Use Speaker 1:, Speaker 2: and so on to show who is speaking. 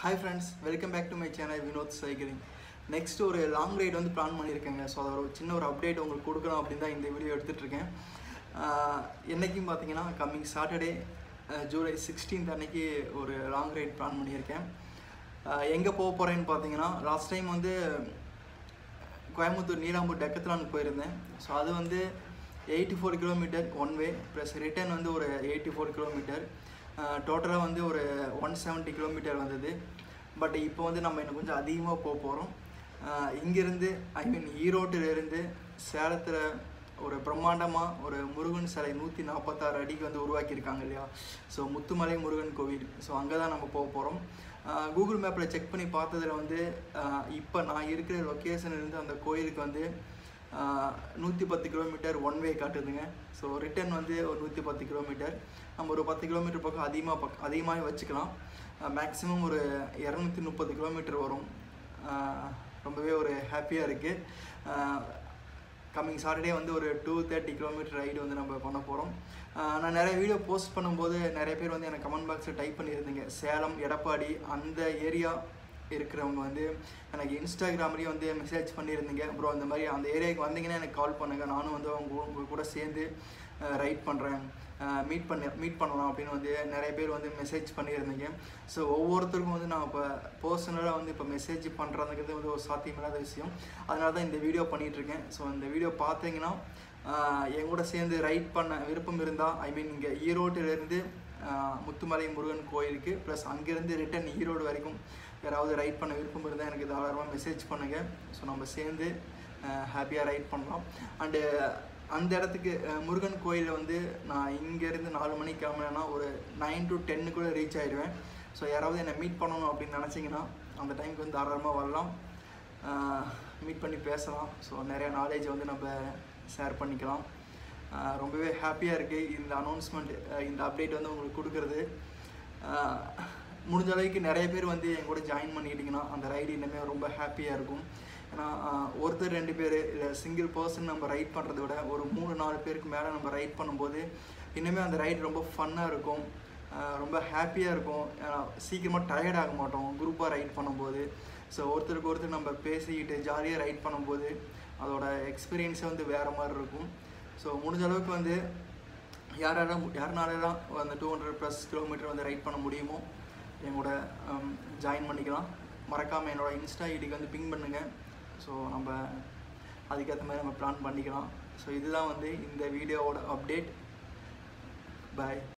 Speaker 1: hi friends welcome back to my channel Vinod cycling next ஒரு long ride வந்து plan பண்ணியிருக்கேங்க so அதை ஒரு சின்ன ஒரு அப்டேட் உங்களுக்கு கொடுக்கணும் அப்படின்னு தான் இந்த வீடியோ எடுத்துகிட்டு இருக்கேன் ஆஹ் என்னைக்கும் பார்த்தீங்கன்னா கம்மிங் சாட்டர்டே ஜூலை சிக்ஸ்டீன்த் அன்னைக்கு ஒரு லாங் ரைட் பிளான் பண்ணியிருக்கேன் எங்கே போக போகிறேன்னு பார்த்தீங்கன்னா லாஸ்ட் டைம் வந்து கோயம்புத்தூர் நீலாம்பூர் டெக்கத்லான் போயிருந்தேன் ஸோ அது வந்து eighty four kilometre one way plus return வந்து ஒரு எயிட்டி ஃபோர் கிலோமீட்டர் டோட்டலாக வந்து ஒரு ஒன் செவன்ட்டி கிலோமீட்டர் வந்தது பட் இப்போ வந்து நம்ம இன்னும் கொஞ்சம் அதிகமாக போக போகிறோம் இங்கேருந்து ஐ மீன் ஈரோட்டிலேருந்து சேலத்தில் ஒரு பிரம்மாண்டமாக ஒரு முருகன் சிலை நூற்றி நாற்பத்தாறு அடிக்கு வந்து உருவாக்கியிருக்காங்க இல்லையா ஸோ முத்துமலை முருகன் கோவில் ஸோ அங்கே தான் நம்ம போக போகிறோம் கூகுள் மேப்பில் செக் பண்ணி பார்த்ததில் வந்து இப்போ நான் இருக்கிற லொக்கேஷன்லேருந்து அந்த கோயிலுக்கு வந்து நூற்றி பத்து கிலோமீட்டர் ஒன் வே காட்டுதுங்க ஸோ ரிட்டர்ன் வந்து ஒரு நூற்றி பத்து கிலோமீட்டர் நம்ம ஒரு பத்து கிலோமீட்டர் பக்கம் அதிகமாக பக் அதிகமாகவே வச்சுக்கலாம் மேக்ஸிமம் ஒரு இரநூத்தி முப்பது கிலோமீட்டர் வரும் ஆஹ் ரொம்பவே ஒரு ஹாப்பியாக இருக்குது கம்மிங் சாட்டர்டே வந்து ஒரு டூ தேர்ட்டி கிலோமீட்டர் ரைடு வந்து நம்ம பண்ண போகிறோம் நான் நிறைய வீடியோ போஸ்ட் பண்ணும்போது நிறைய பேர் வந்து எனக்கு கமெண்ட் பாக்ஸில் டைப் பண்ணியிருந்தீங்க சேலம் எடப்பாடி அந்த ஏரியா இருக்கிறவங்க வந்து எனக்கு இன்ஸ்டாகிராம்லேயும் வந்து மெசேஜ் பண்ணியிருந்தீங்க ப்ரோ இந்த மாதிரி அந்த ஏரியாவுக்கு வந்தீங்கன்னா எனக்கு கால் பண்ணுங்கள் நானும் வந்து அவங்க உங்க கூட சேர்ந்து ரைட் பண்ணுறேன் மீட் பண்ண மீட் பண்ணலாம் அப்படின்னு வந்து நிறைய பேர் வந்து மெசேஜ் பண்ணியிருந்தீங்க ஸோ ஒவ்வொருத்தருக்கும் வந்து நான் இப்போ பர்சனலாக வந்து இப்போ மெசேஜ் பண்ணுறதுங்கிறது வந்து ஒரு சாத்தியமில்லாத விஷயம் அதனால தான் இந்த வீடியோ பண்ணிகிட்ருக்கேன் ஸோ இந்த வீடியோ பார்த்தீங்கன்னா என் கூட சேர்ந்து ரைட் பண்ண விருப்பம் இருந்தால் ஐ மீன் இங்கே ஈரோட்டிலேருந்து முத்துமலை முருகன் கோயிலுக்கு ப்ளஸ் அங்கேருந்து ரிட்டன் ஈரோடு வரைக்கும் யாராவது ரைட் பண்ண விருப்பம் இருந்தால் எனக்கு தாராளமாக மெசேஜ் பண்ணுங்கள் ஸோ நம்ம சேர்ந்து ஹாப்பியாக ரைட் பண்ணலாம் அண்டு அந்த இடத்துக்கு முருகன் கோயிலில் வந்து நான் இங்கேருந்து நாலு மணிக்கு கிளம்புனேன்னா ஒரு நைன் டு டென்னுக்குள்ளே ரீச் ஆயிடுவேன் ஸோ யாராவது என்னை மீட் பண்ணணும் அப்படின்னு நினச்சிங்கன்னா அந்த டைமுக்கு வந்து தாராளமாக வரலாம் மீட் பண்ணி பேசலாம் ஸோ நிறைய நாலேஜ் வந்து நம்ம ஷேர் பண்ணிக்கலாம் ரொம்பவே ஹாப்பியாக இருக்குது இந்த அனௌன்ஸ்மெண்ட் இந்த அப்டேட் வந்து உங்களுக்கு கொடுக்குறது முடிஞ்ச அளவுக்கு நிறைய பேர் வந்து என் கூட ஜாயின் பண்ணிக்கிட்டிங்கன்னா அந்த ரைடு இன்னுமே ரொம்ப ஹாப்பியாக இருக்கும் ஏன்னா ஒருத்தர் ரெண்டு பேர் இல்லை சிங்கிள் பர்சன் நம்ம ரைட் பண்ணுறத விட ஒரு மூணு நாலு பேருக்கு மேலே நம்ம ரைட் பண்ணும்போது இன்னுமே அந்த ரைடு ரொம்ப ஃபன்னாக இருக்கும் ரொம்ப ஹாப்பியாக இருக்கும் சீக்கிரமாக டயர்ட் ஆக மாட்டோம் குரூப்பாக ரைட் பண்ணும்போது ஸோ ஒருத்தருக்கு ஒருத்தர் நம்ம பேசிக்கிட்டு ஜாலியாக ரைட் பண்ணும்போது அதோட எக்ஸ்பீரியன்ஸே வந்து வேறு மாதிரி இருக்கும் ஸோ முடிஞ்ச அளவுக்கு வந்து யார் யாரும் யாருனாலாம் அந்த டூ ஹண்ட்ரட் ப்ளஸ் கிலோமீட்டர் வந்து ரைட் பண்ண முடியுமோ என் கூட ஜாயின் பண்ணிக்கலாம் மறக்காமல் என்னோடய இன்ஸ்டா ஐடிக்கு வந்து பிங் பண்ணுங்கள் ஸோ நம்ம அதுக்கேற்ற மாதிரி நம்ம பிளான் பண்ணிக்கலாம் ஸோ இதுதான் வந்து இந்த வீடியோவோட அப்டேட் பாய்